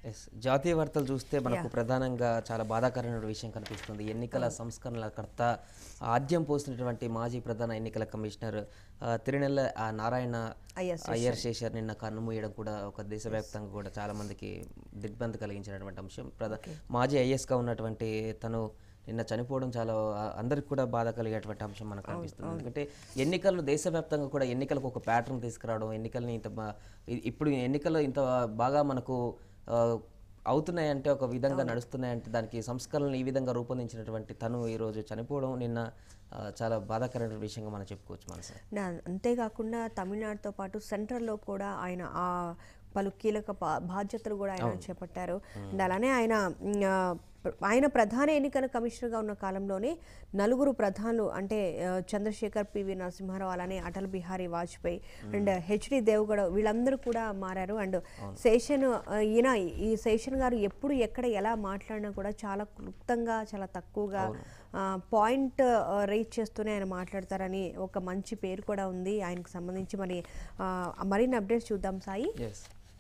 yes జాతీయ వార్తలు చూస్తే మనకు ప్రధానంగా చాలా బాధాకరమైన విషయం కనిపిస్తుంది ఎన్నికల సంస్కరణల కర్త ఆద్యం పోసినటువంటి మాజీ ప్రధాన ఎన్నికల కమిషనర్ ఆ, తిరునెల్ల ఆ, నారాయణ అయ్యర్ అయ్యర్ శేషర్ నిన్న కన్నుమూయడం కూడా ఒక దేశవ్యాప్తంగా కూడా చాలా మందికి దిగ్బంధ కలిగించినటువంటి అంశం ప్రధా మాజీ ఐఎస్గా ఉన్నటువంటి తను నిన్న చనిపోవడం చాలా ఆ, అందరికి కూడా బాధ కలిగేటువంటి అంశం మనకు కనిపిస్తుంది ఎందుకంటే ఎన్నికలు దేశవ్యాప్తంగా కూడా ఎన్నికలకు ఒక ప్యాటర్న్ తీసుకురావడం ఎన్నికల్ని ఇంత బా- ఇ- ఇప్పుడు ఎన్నికలు ఇంత బాగా మనకు ఆ, అవుతున్నాయంటే ఒక విధంగా నడుస్తున్నాయంటే దానికి సంస్కరణలు ఈ విధంగా రూపొందించినటువంటి తను ఈరోజు చనిపోవడం నిన్న ఆ, చాలా బాధాకరమైన విషయంగా మనం చెప్పుకోవచ్చు మనసు నా- అంతేకాకుండా తమిళనాడుతో పాటు సెంట్రల్లో కూడా ఆయన ఆ పలు కీలక బా- బాధ్యతలు కూడా ఆయన చేపట్టారు అండ్ అలానే ఆయన మ్, ఆ, ప్ర- ఆయన ప్రధాన ఎన్నికల కమిషనర్గా ఉన్న కాలంలోనే నలుగురు ప్రధానులు అంటే ఆ, చంద్రశేఖర్ పివి నరసింహారావు అలానే అటల్ బిహారీ వాజ్పేయి అండ్ హెచ్డి దేవగడ వీళ్ళందరూ కూడా మారారు అండ్ శేషన్ ఆ, ఈయన ఈ శేషన్ గారు ఎప్పుడు ఎక్కడ ఎలా మాట్లాడినా కూడా చాలా క్లుప్తంగా చాలా తక్కువగా పాయింట్ రీచ్ చేస్తూనే ఆయన మాట్లాడతారని ఒక మంచి పేరు కూడా ఉంది ఆయనకు సంబంధించి మరి ఆ, మరిన్ని అప్డేట్స్ చూద్దాం సాయి ఎస్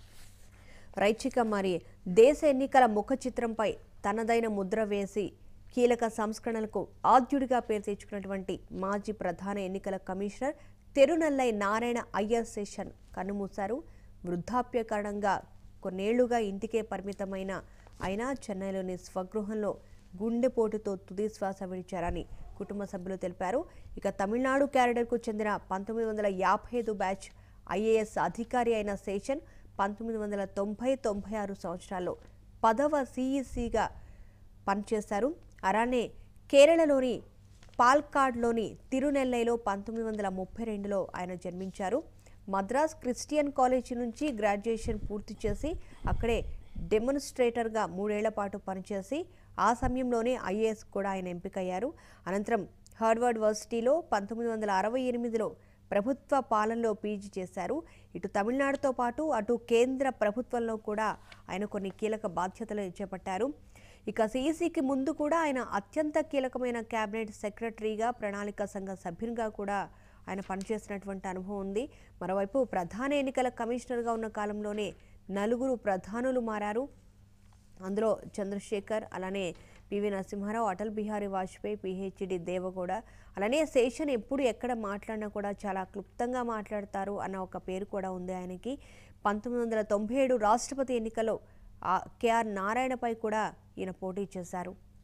రైచిక మరి దేశ ఎన్నికల ముఖ చిత్రంపై తనదైన ముద్ర వేసి కీలక సంస్కరణలకు ఆద్యుడిగా పేరు తెచ్చుకున్నటువంటి మాజీ ప్రధాన ఎన్నికల కమిషనర్ తెరునల్లై నారాయణ అయ్యర్ శేషన్ కన్నుమూశారు వృద్ధాప్య కారణంగా కొన్నేళ్లుగా ఇంటికే పరిమితమైన అయినా చెన్నైలోని స్వగృహంలో గుండెపోటుతో తుది శ్వాస విడిచారని కుటుంబ సభ్యులు తెలిపారు ఇక తమిళనాడు క్యారిడర్కు చెందిన పంతొమ్మిది వందల యాభై ఐదు బ్యాచ్ ఐఏఎస్ అధికారి అయిన శేషన్ పంతొమ్మిది వందల తొంభై తొంభై ఆరు సంవత్సరాల్లో పదవ సిఈసిగా పనిచేశారు అలానే కేరళలోని పాల్కాడ్లోని తిరునెల్లైలో పంతొమ్మిది వందల ముప్పై రెండులో ఆయన జన్మించారు మద్రాస్ క్రిస్టియన్ కాలేజీ నుంచి గ్రాడ్యుయేషన్ పూర్తి చేసి అక్కడే డెమోన్స్ట్రేటర్గా మూడేళ్ల పాటు పనిచేసి ఆ సమయంలోనే ఐఏఎస్ కూడా ఆయన ఎంపికయ్యారు అనంతరం హార్వర్డ్ వర్సిటీలో పంతొమ్మిది వందల అరవై ఎనిమిదిలో ప్రభుత్వ పాలనలో పీజీ చేశారు ఇటు తమిళనాడుతో పాటు అటు కేంద్ర ప్రభుత్వంలో కూడా ఆయన కొన్ని కీలక బాధ్యతలు చేపట్టారు ఇక సిఈసికి ముందు కూడా ఆయన అత్యంత కీలకమైన కేబినెట్ సెక్రటరీగా ప్రణాళిక సంఘ సభ్యునిగా కూడా ఆయన పనిచేసినటువంటి అనుభవం ఉంది మరోవైపు ప్రధాన ఎన్నికల కమిషనర్గా ఉన్న కాలంలోనే నలుగురు ప్రధానులు మారారు అందులో చంద్రశేఖర్ అలానే పివి నరసింహారావు అటల్ బిహారీ వాజ్పేయి పిహెచ్డి దేవగౌడ అలానే శేషన్ ఎప్పుడు ఎక్కడ మాట్లాడినా కూడా చాలా క్లుప్తంగా మాట్లాడతారు అన్న ఒక పేరు కూడా ఉంది ఆయనకి పంతొమ్మిది వందల తొంభై ఏడు రాష్ట్రపతి ఎన్నికల్లో ఆ కేఆర్ నారాయణపై కూడా ఈయన పోటీ చేశారు